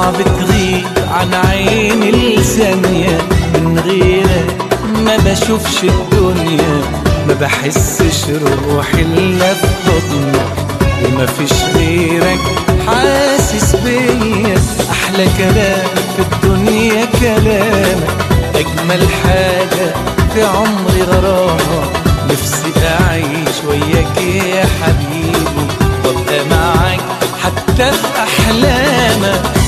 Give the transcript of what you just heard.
صعب تغيب عن عيني لثانية من غيرك ما بشوفش الدنيا ما بحسش روحي الا في حضنك وما فيش غيرك حاسس بيا احلى كلام في الدنيا كلامك اجمل حاجة في عمري غرامك نفسي اعيش وياك يا حبيبي وابقى معاك حتى في احلامك